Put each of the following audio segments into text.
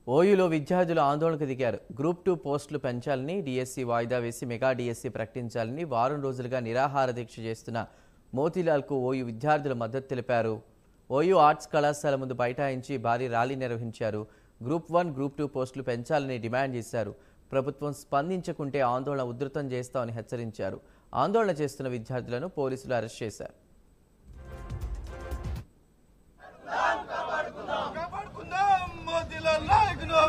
ఓయూలో విద్యార్థులు ఆందోళనకు దిగారు గ్రూప్ టూ పోస్టులు పెంచాలని డిఎస్సి వాయిదా వేసి మెగా డిఎస్సి ప్రకటించాలని వారం రోజులుగా నిరాహార దీక్ష చేస్తున్న మోతీలాల్కు ఓయూ విద్యార్థుల మద్దతు తెలిపారు ఓయూ ఆర్ట్స్ కళాశాల ముందు బైఠాయించి భారీ ర్యాలీ నిర్వహించారు గ్రూప్ వన్ గ్రూప్ టూ పోస్టులు పెంచాలని డిమాండ్ చేశారు ప్రభుత్వం స్పందించకుంటే ఆందోళన ఉధృతం చేస్తామని హెచ్చరించారు ఆందోళన చేస్తున్న విద్యార్థులను పోలీసులు అరెస్ట్ చేశారు కాపాడుకుందాం మోతీలాల్ నాయకును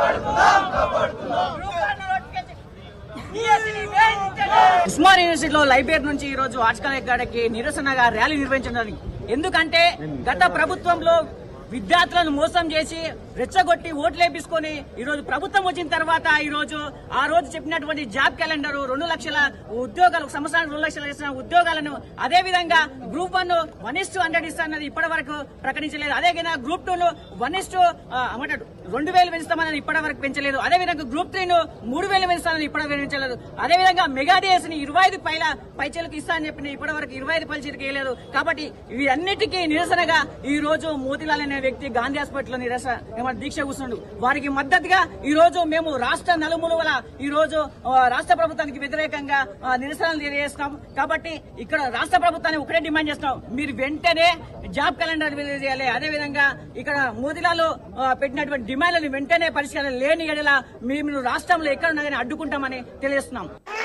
ఉస్మాన్ యూనివర్సిటీలో లైబ్రరీ నుంచి ఈ రోజు ఆర్ట్స్ కాలేజ్ కాడకి నిరసనగా ర్యాలీ నిర్వహించడం ఎందుకంటే గత ప్రభుత్వంలో విద్యార్థులను మోసం చేసి రెచ్చగొట్టి ఓట్లు వేపించుకొని ఈ రోజు ప్రభుత్వం వచ్చిన తర్వాత ఈ రోజు ఆ రోజు చెప్పినటువంటి జాబ్ క్యాలెండర్ రెండు లక్షల ఉద్యోగాలు సంవత్సరానికి రెండు లక్షల ఇస్తున్న ఉద్యోగాలను అదే విధంగా group one one is hundred ఇస్తానన్నది ఇప్పటి వరకు ప్రకటించలేదు అదే విధంగా గ్రూప్ టూ ను వన్ ఇస్ ఏమంటారు రెండు వేలు పెంచుతామని ఇప్పటి వరకు పెంచలేదు అదే విధంగా గ్రూప్ త్రీ ను మూడు వేలు పెంచుతామని ఇప్పటి వరకు పెంచలేదు అదే విధంగా మెగా డిఎస్ ని ఇరవై ఐదు పైల పైచలకు ఇస్తా అని చెప్పి ఇప్పటి వరకు ఇరవై ఐదు పైచలకు వేయలేదు కాబట్టి వీటన్నిటికీ నిరసనగా ఈ రోజు మోతిలాల్ అనే వ్యక్తి గాంధీ హాస్పిటల్లో నిరసన ఏమంటే దీక్ష కూర్చుండు వారికి మద్దతుగా ఈ రోజు మేము రాష్ట్ర నలుమూలల ఈ రోజు ఆ, రాష్ట్ర ప్రభుత్వానికి వ్యతిరేకంగా ఆ, నిరసనలు తెలియజేస్తున్నాం కాబట్టి ఇక్కడ రాష్ట్ర ప్రభుత్వాన్ని ఒకటే డిమాండ్ చేస్తున్నాం మీరు వెంటనే జాబ్ క్యాలెండర్ విడుదల చేయాలి అదే విధంగా ఇక్కడ మోదిలాలో ఆ, పెట్టినటువంటి డిమాండ్లను వెంటనే పరిష్కారం లేని ఎడల మేము రాష్ట్రంలో ఎక్కడ ఉన్నా కానీ అడ్డుకుంటామని తెలియజేస్తున్నాం